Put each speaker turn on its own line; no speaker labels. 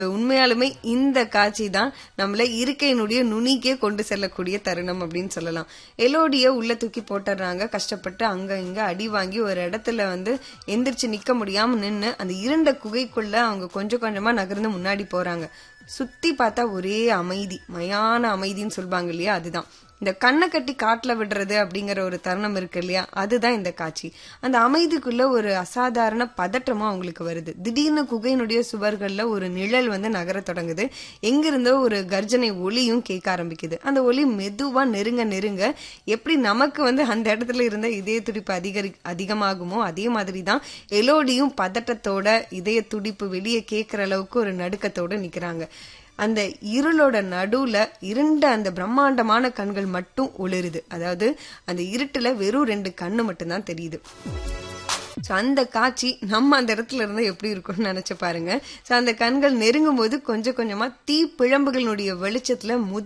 உண்மையாலுமே இந்த காட்சி தான் நம்மள இருக்கையினுடைய நுனிக்கே கொண்டு செல்லக்கூடிய தருணம் அப்படின்னு சொல்லலாம் எலோடிய உள்ள தூக்கி போட்டுறாங்க கஷ்டப்பட்டு அங்க இங்க அடி வாங்கி ஒரு இடத்துல வந்து எந்திரிச்சு நிக்க முடியாம நின்னு அந்த இருண்ட குகைக்குள்ள அவங்க கொஞ்சம் கொஞ்சமா நகர்ந்து முன்னாடி போறாங்க சுத்தி பார்த்தா ஒரே அமைதி மயான அமைதின்னு சொல்லுவாங்க இல்லையா அதுதான் இந்த கண்ணை கட்டி காட்டுல விடுறது அப்படிங்கிற ஒரு தருணம் இருக்கு இல்லையா அதுதான் இந்த காட்சி அந்த அமைதிக்குள்ள ஒரு அசாதாரண பதற்றமா அவங்களுக்கு வருது திடீர்னு குகையினுடைய சுவர்கள்ல ஒரு நிழல் வந்து நகர தொடங்குது எங்கிருந்தோ ஒரு கர்ஜனை ஒளியும் கேட்க ஆரம்பிக்குது அந்த ஒளி மெதுவா நெருங்க நெருங்க எப்படி நமக்கு வந்து அந்த இடத்துல இருந்த இதய துடிப்பு அதிகரி அதிகமாகுமோ அதே மாதிரி தான் எலோடியும் பதட்டத்தோட இதய துடிப்பு வெளியே கேட்கிற அளவுக்கு ஒரு நடுக்கத்தோட நிக்கிறாங்க அந்த இருளோட நடுவுல இருண்ட அந்த பிரம்மாண்டமான கண்கள் மட்டும் ஒளிருது அதாவது அந்த இருட்டுல வெறும் ரெண்டு கண்ணு மட்டும்தான் தெரியுது ஸோ அந்த காட்சி நம்ம அந்த இடத்துல இருந்தா எப்படி இருக்கும்னு நினைச்சு பாருங்க ஸோ அந்த கண்கள் நெருங்கும் போது கொஞ்சம் கொஞ்சமா தீ பிழம்புகளினுடைய வெளிச்சத்துல முத